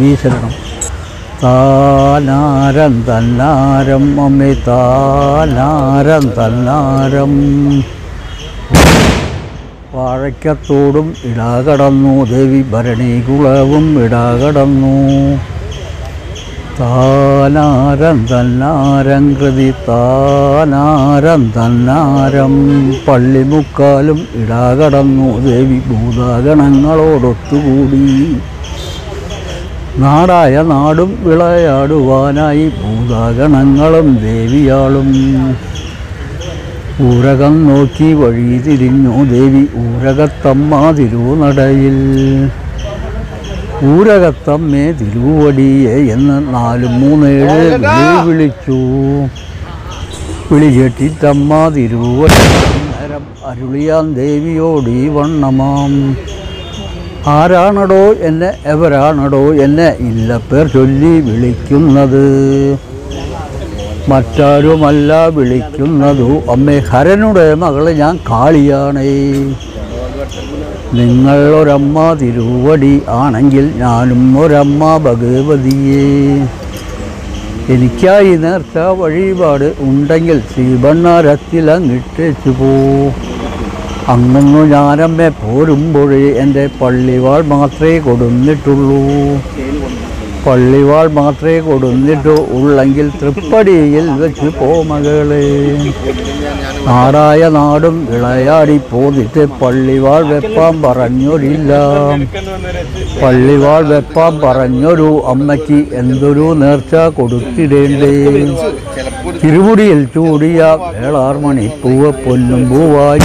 ദേവീ ശരണം താനാരം തന്നാരം അമ്മേ താനാരം തന്നാരം വാഴയ്ക്കത്തോടും ഇടാകടന്നു ദേവി ഭരണീകുളവും ഇടാകടന്നു താനാരം തന്നാരം കൃതി താനാരം തന്നാരം പള്ളിമുക്കാലും ഇടാകടന്നു ദേവി ഭൂതാഗണങ്ങളോടൊത്തുകൂടി നാടായ നാടും വിളയാടുവാനായി ഭൂതാഗണങ്ങളും ദേവിയാളും ഊരകം നോക്കി വഴി തിരിഞ്ഞു ദേവി ഊരകത്തമ്മ തിരുനടയിൽ ഊരകത്തമ്മേ തിരുവടിയെ എന്ന് നാലും മൂന്നേഴ് വിളി വിളിച്ചു വിളി കേട്ടിട്ടമ്മ തിരുവടി നേരം അരുളിയാൻ ദേവിയോട് ഈ വണ്ണമാം ആരാണടോ എന്നെ എവരാണടോ എന്നെ ഇല്ല പേർ ചൊല്ലി വിളിക്കുന്നത് മറ്റാരുമല്ല വിളിക്കുന്നതു അമ്മേ ഹരനുടെ മകളെ ഞാൻ കാളിയാണേ നിങ്ങൾ ഒരമ്മ തിരുവടി ആണെങ്കിൽ ഞാനും ഒരമ്മ ഭഗവതിയെ എനിക്കായി നേർച്ച വഴിപാട് ഉണ്ടെങ്കിൽ ശ്രീഭണ്ണാരത്തിൽ അങ്ങിട്ടേച്ചു പോ അങ്ങൊന്നു ഞാനമ്മെ പോരുമ്പോഴേ എൻ്റെ പള്ളിവാൾ മാത്രമേ കൊടുന്നിട്ടുള്ളൂ പള്ളിവാൾ മാത്രമേ കൊടുന്നിട്ടു ഉള്ളെങ്കിൽ തൃപ്പടിയിൽ വെച്ച് പോ മകളെ നാടായ നാടും വിളയാടി പോന്നിട്ട് പള്ളിവാൾ വെപ്പാൻ പറഞ്ഞൊരില്ല പള്ളിവാൾ വെപ്പാൻ പറഞ്ഞൊരു അമ്മയ്ക്ക് എന്തൊരു നേർച്ച കൊടുത്തിടേണ്ടേ തിരുമുടിയിൽ ചൂടിയ വേളാർമണി പൂവ് പൊന്നും പൂവായി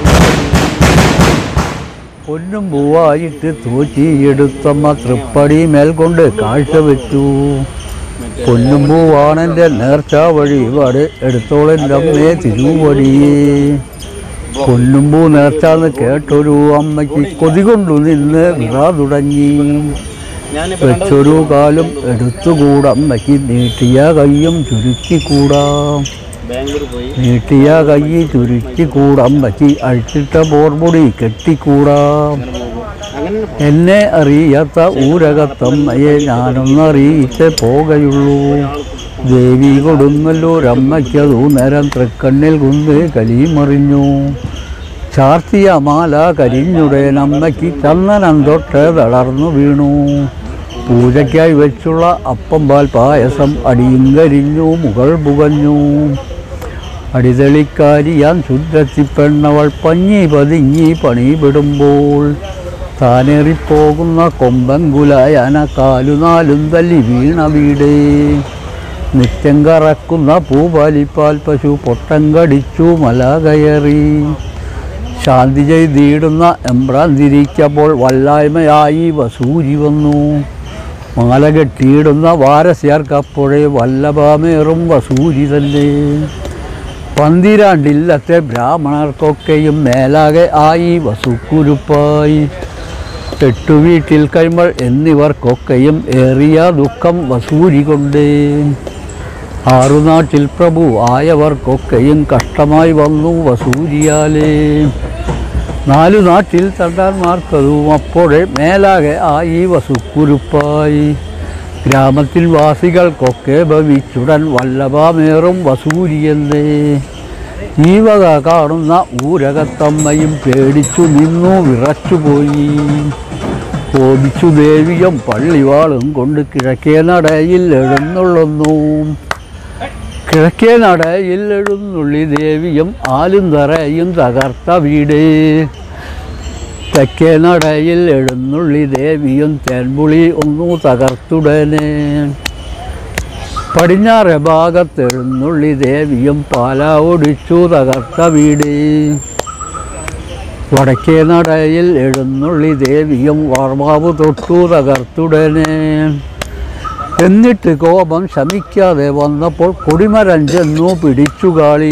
പൊന്നും പൂവായിട്ട് തൂച്ചിയെടുത്തമ്മ തൃപ്പടി മേൽ കൊണ്ട് കാഴ്ചവെച്ചു പൊന്നും പൂവാണെൻ്റെ നേർച്ച വഴിപാട് എടുത്തോളെൻ്റെ അമ്മയെ തിരുവടിയേ പൊന്നും പൂ നേർച്ചാന്ന് കേട്ടൊരു അമ്മയ്ക്ക് കൊതി കൊണ്ടു നിന്ന് വിറ തുടങ്ങി വെച്ചൊരു കാലും എടുത്തുകൂടമ്മയ്ക്ക് നീട്ടിയ കയ്യും ചുരുക്കിക്കൂടാ ബാംഗ്ലൂർ പോയി നീട്ടിയ കൈ ചുരുക്കിക്കൂടമ്മയ്ക്ക് അഴിച്ചിട്ട ബോർമുടി കെട്ടിക്കൂടാ അങ്ങനെ എന്നെ അറിയാത്ത ഊരകത്തമ്മയെ ഞാനൊന്നറിയിച്ചേ പോകയുള്ളൂ ദേവി കൊടുങ്ങല്ലൂരമ്മയ്ക്കതു നേരം തൃക്കണ്ണിൽ കുന്ന് കലിമറിഞ്ഞു ചാർത്തിയ മാല കരിഞ്ഞുടേനമ്മയ്ക്ക് ചന്ദനം തൊട്ട് തളർന്നു വീണു പൂജയ്ക്കായി വെച്ചുള്ള അപ്പം പാൽ പായസം അടിയും കരിഞ്ഞു മുകൾ പുകഞ്ഞു അടിതെളിക്കാരിയാൻ ശുദ്ധത്തി പെണ്ണവൾ പഞ്ഞി പതുങ്ങി പണിവിടുമ്പോൾ താനേറിപ്പോകുന്ന കൊമ്പൻകുലായന കാലുനാലും തല്ലി വീണ വീടേ നിത്യം കറക്കുന്ന പൂപാലിപ്പാൽ പശു പൊട്ടം കടിച്ചു മല കയറി ശാന്തി ചെയ്തിടുന്ന എമ്പ്രാന്തിരിക്കപ്പോൾ വല്ലായ്മയായി വസൂരി വന്നു മാല കെട്ടിയിടുന്ന വാരസ്യാർക്കപ്പോഴേ വല്ലഭാമേറും വസൂരി തന്നെ പന്തിരാണ്ടില്ലത്തെ ബ്രാഹ്മണർക്കൊക്കെയും മേലാകെ ആയി വസുക്കുരുപ്പായി എട്ടു വീട്ടിൽ കൈമൾ എന്നിവർക്കൊക്കെയും ഏറിയ ദുഃഖം വസൂരി കൊണ്ടേ ആറുനാട്ടിൽ പ്രഭു ആയവർക്കൊക്കെയും കഷ്ടമായി വന്നു വസൂരിയാലേ നാലു നാട്ടിൽ തണ്ടാന്മാർക്കതും അപ്പോഴേ മേലാകെ ആയി വസുക്കുരുപ്പായി ഗ്രാമത്തിൽ വാസികൾക്കൊക്കെ ഭവിച്ചുടൻ വല്ലഭാമേറും വസൂരിയെന്നേ ഈ വക കാണുന്ന ഊരകത്തമ്മയും പേടിച്ചു നിന്നു വിറച്ചുപോയി കോപിച്ചു ദേവിയും പള്ളിവാളും കൊണ്ട് കിഴക്കേ നടയിൽ എഴുന്നള്ളുന്നു കിഴക്കേ നടയിൽ എഴുന്നള്ളി ദേവിയും ആലും തറയും തകർത്ത വീടേ തെക്കേ നടയിൽ എഴുന്നള്ളി ദേവിയും തേൻപുളി ഒന്നു തകർത്തുടനെ പടിഞ്ഞാറെ ഭാഗത്തെഴുന്നള്ളി ദേവിയും പാല ഒടിച്ചു തകർത്ത വീട് വടക്കേ നടയിൽ എഴുന്നള്ളി ദേവിയും വാർമാവ് തൊട്ടു തകർത്തുടനെ എന്നിട്ട് കോപം ശമിക്കാതെ വന്നപ്പോൾ കൊടിമരം ചെന്നു പിടിച്ചു കാളി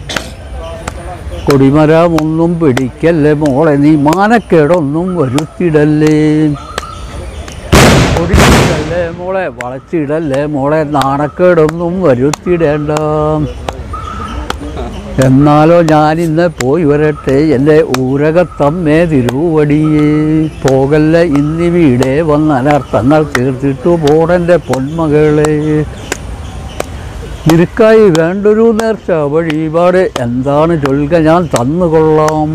കൊടിമരമൊന്നും പിടിക്കല്ലേ മോളെ നീ മാനക്കേടൊന്നും വരുത്തിടല്ലേ കൊടിച്ചിടല്ലേ മോളെ വളച്ചിടല്ലേ മോളെ നാണക്കേടൊന്നും വരുത്തിടേണ്ട എന്നാലോ ഞാനിന്ന് പോയി വരട്ടെ എൻ്റെ ഊരകത്തമ്മേ തിരുവടിയേ പോകല്ല ഇന്നിവിടെ വന്ന് അനർത്ഥങ്ങൾ തീർത്തിട്ടു പോടെൻ്റെ പൊന്മകളെ നിനക്കായി വേണ്ടൊരു നേർച്ച വഴിപാട് എന്താണ് ചൊല്ലുക ഞാൻ തന്നുകൊള്ളാം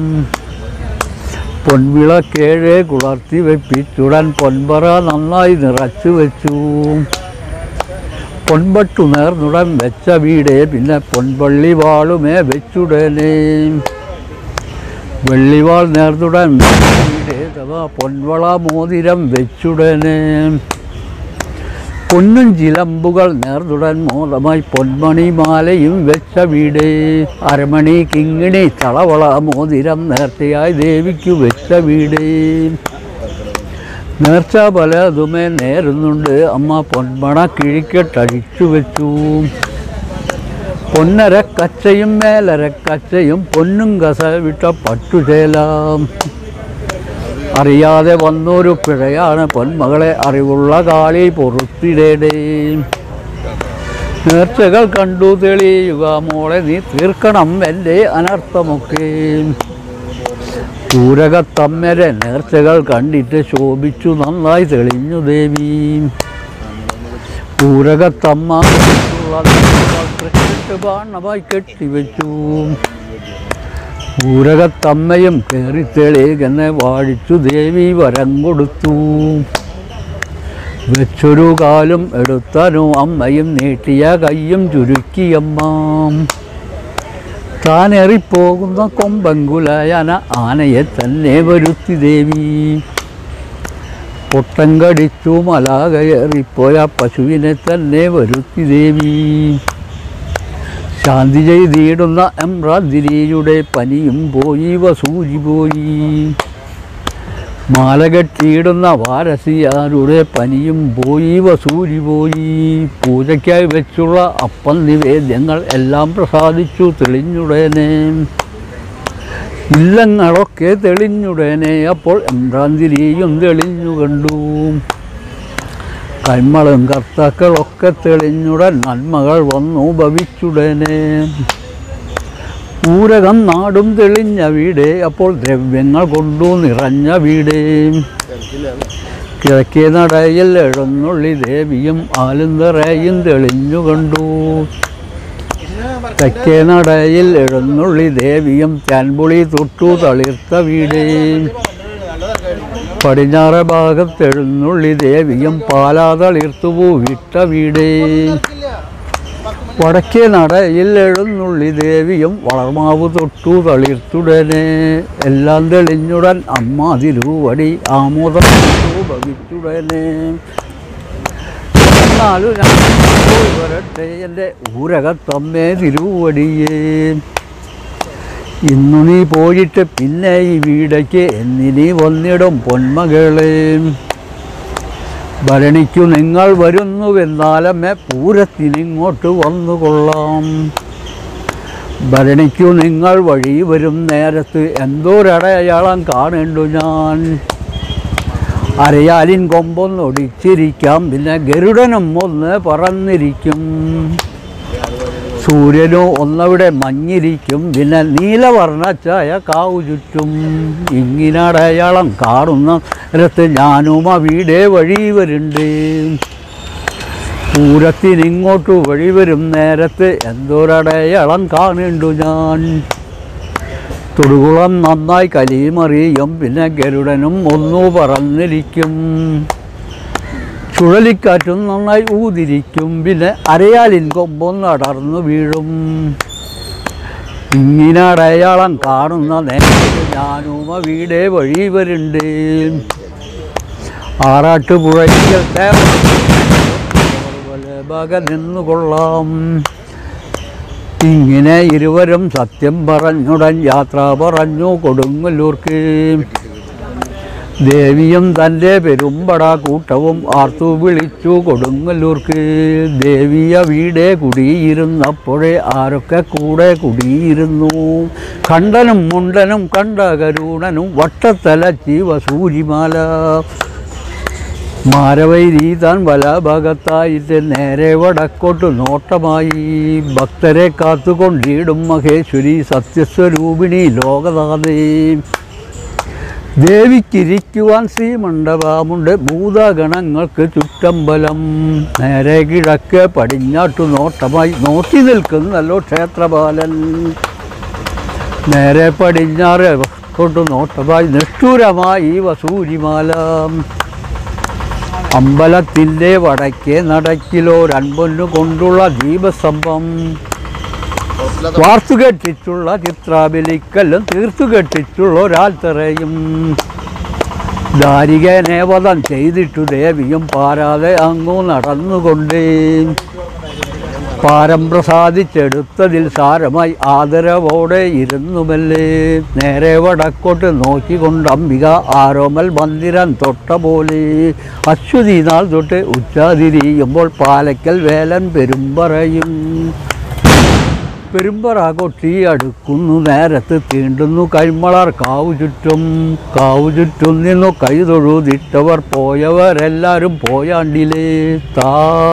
പൊൻവിളക്കേഴെ കുളർത്തി വെപ്പിച്ചുടൻ പൊൻപറ നന്നായി നിറച്ചു വെച്ചു പൊൻപട്ടു നേർന്നുടൻ വെച്ച വീടേ പിന്നെ പൊൻപള്ളി വാളുമേ വെച്ചുടനെ വെള്ളിവാൾ നേർന്നുടൻ വെച്ച വീടേ തവ പൊൻവള മോതിരം വെച്ചുടനെ പൊന്നും ചിലമ്പുകൾ നേർന്നുടൻ മോദമായി പൊന്മണി മാലയും വെച്ച വീടേ അരമണി കിങ്ങിണി തളവള മോതിരം നേർച്ചയായി ദേവിക്കു വെച്ച വീടേ നേർച്ച പലതുമേ നേരുന്നുണ്ട് അമ്മ പൊന്മണ കിഴിക്കെട്ടഴിച്ചു വെച്ചു പൊന്നരക്കച്ചയും മേലരക്കച്ചയും പൊന്നും കസ വിട്ട പട്ടുചേലാം അറിയാതെ വന്നൊരു പിഴയാണ് പൊന്മകളെ അറിവുള്ള കാളി പൊറുത്തിടേടേ നേർച്ചകൾ കണ്ടു തെളിയുക മോളെ നീ തീർക്കണം എൻ്റെ അനർത്ഥമൊക്കെ പൂരകത്തമ്മരെ നേർച്ചകൾ കണ്ടിട്ട് ശോഭിച്ചു നന്നായി തെളിഞ്ഞു ദേവി പൂരകത്തമ്മ ബാണമായി കെട്ടിവെച്ചു പൂരകത്തമ്മയും കയറിത്തെളികെന്നെ വാഴിച്ചു ദേവി വരം കൊടുത്തു വെച്ചൊരു കാലും എടുത്തനു അമ്മയും നീട്ടിയ കയ്യും ചുരുക്കിയമ്മ താനേറിപ്പോകുന്ന കൊമ്പങ്കുലയന ആനയെ തന്നെ വരുത്തി ദേവി പൊട്ടം കടിച്ചു മല കയറിപ്പോയ പശുവിനെ തന്നെ വരുത്തി ദേവി ശാന്തി ചെയ്തിടുന്ന എംറാതിരിയുടെ പനിയും പോയി വസൂരി പോയി മാല കെട്ടിയിടുന്ന വാരസിയാരുടെ പനിയും പോയി വസൂരി പോയി പൂജയ്ക്കായി വെച്ചുള്ള അപ്പം നിവേദ്യങ്ങൾ എല്ലാം പ്രസാദിച്ചു തെളിഞ്ഞുടനെ ഇല്ലങ്ങളൊക്കെ തെളിഞ്ഞുടനെ അപ്പോൾ എംറാന്തിരിയും തെളിഞ്ഞു കണ്ടു കന്മളും കർത്താക്കളൊക്കെ തെളിഞ്ഞുടൻ നന്മകൾ വന്നു ഭവിച്ചുടനെ പൂരകം നാടും തെളിഞ്ഞ വീട് അപ്പോൾ ദ്രവ്യങ്ങൾ കൊണ്ടു നിറഞ്ഞ വീട് കിഴക്കേ നടയിൽ എഴുന്നള്ളി ദേവിയും ആലുന്തറയും തെളിഞ്ഞു കണ്ടു തെക്കേ നടയിൽ എഴുന്നള്ളി ദേവിയും തൻപുളി തൊട്ടു തളിർത്ത വീട് പടിഞ്ഞാറ് ഭാഗത്ത് എഴുന്നള്ളി ദേവിയും പാലാതളിർത്തുപൂ വിട്ട വീട് വടക്കേ നടയിൽ എഴുന്നള്ളി ദേവിയും വളർമാവ് തൊട്ടു തളിർത്തുടനെ എല്ലാം തെളിഞ്ഞുടൻ അമ്മ തിരുവടി ആമോദം കൊണ്ടു ഭവിച്ചുടനെ എന്നാലും ഞാൻ പോയി വരട്ടെ എൻ്റെ ഊരകത്തമ്മേ തിരുവടിയേ ഇന്നു നീ പോയിട്ട് പിന്നെ ഈ വീടയ്ക്ക് എന്നിനി വന്നിടും പൊന്മകളെ ഭരണിക്കു നിങ്ങൾ വരുന്നുവെന്നാലമ്മേ പൂരത്തിനിങ്ങോട്ട് വന്നുകൊള്ളാം ഭരണിക്കു നിങ്ങൾ വഴി വരും നേരത്ത് എന്തോരടയാളം കാണേണ്ടു ഞാൻ അരയാലിൻ കൊമ്പൊന്നൊടിച്ചിരിക്കാം പിന്നെ ഗരുഡനും ഒന്ന് പറന്നിരിക്കും സൂര്യനോ ഒന്നവിടെ മഞ്ഞിരിക്കും പിന്നെ നീലവർണ്ണച്ചായ കാവു ചുറ്റും ഇങ്ങിനടയാളം കാണുന്ന നേരത്ത് ഞാനും ആ വീടേ വഴി വരുന്നുണ്ട് പൂരത്തിനിങ്ങോട്ട് വഴി വരും നേരത്ത് എന്തോരടയാളം കാണുന്നുണ്ടു ഞാൻ തൊടുകുളം നന്നായി കലിമറിയും പിന്നെ ഗരുഡനും ഒന്നു പറന്നിരിക്കും ചുഴലിക്കാറ്റും നന്നായി ഊതിരിക്കും പിന്നെ അരയാലിൻ കൊമ്പൊന്ന് അടർന്നു വീഴും ഇങ്ങനെ അടയാളം കാണുന്ന നേരത്ത് ഞാനും ആ വീടേ വഴി വരുന്നുണ്ട് ആറാട്ടുപുഴയ്ക്കൽ ഭാഗ നിന്നുകൊള്ളാം ഇങ്ങനെ ഇരുവരും സത്യം പറഞ്ഞുടൻ യാത്ര പറഞ്ഞു കൊടുങ്ങല്ലൂർക്ക് ദേവിയും തൻ്റെ പെരുമ്പട കൂട്ടവും ആർത്തു വിളിച്ചു കൊടുങ്ങല്ലൂർക്ക് ദേവിയ വീടെ കുടിയിരുന്നപ്പോഴേ ആരൊക്കെ കൂടെ കുടിയിരുന്നു കണ്ടനും മുണ്ടനും കണ്ട കരുണനും വട്ടത്തല ജീവസൂരിമാല മാരവൈരി താൻ വലഭാഗത്തായിട്ട് നേരെ വടക്കോട്ട് നോട്ടമായി ഭക്തരെ കാത്തുകൊണ്ടിടും മഹേശ്വരി സത്യസ്വരൂപിണി ലോകനാഥേ ദേവിക്കിരിക്കുവാൻ ശ്രീമണ്ഡപമുണ്ട് ഭൂതഗണങ്ങൾക്ക് ചുറ്റമ്പലം നേരെ കിഴക്ക് പടിഞ്ഞാട്ടു നോട്ടമായി നോക്കി നിൽക്കുന്നല്ലോ ക്ഷേത്രപാലൻ നേരെ പടിഞ്ഞാറ് തൊട്ടു നോട്ടമായി നിഷ്ഠൂരമായി വസൂരിമാല അമ്പലത്തിൻ്റെ വടക്കേ നടക്കിലോ രൺപൊന്നു കൊണ്ടുള്ള ദീപസ്തംഭം വാർത്തു കെട്ടിച്ചുള്ള ചിത്രാബലിക്കല്ലും തീർത്തു കെട്ടിച്ചുള്ള ഒരാൽത്തറയും ദാരികനെ വധം ചെയ്തിട്ടു ദേവിയും പാരാതെ അങ്ങു നടന്നുകൊണ്ടേ പാരം പ്രസാദിച്ചെടുത്തതിൽ സാരമായി ആദരവോടെ ഇരുന്നുമല്ലേ നേരെ വടക്കോട്ട് നോക്കിക്കൊണ്ട് അംബിക ആരോമൽ മന്ദിരം തൊട്ട പോലെ അശ്വതി നാൾ തൊട്ട് ഉച്ചാതിരിയുമ്പോൾ പാലക്കൽ വേലൻ പെരുമ്പറയും പെരുമ്പറ കൊട്ടി അടുക്കുന്നു നേരത്ത് തീണ്ടുന്നു കൈമളർ കാവു ചുറ്റും കാവു ചുറ്റും നിന്നു കൈ തൊഴുതിട്ടവർ പോയവരെല്ലാരും പോയാണ്ടിലേ താ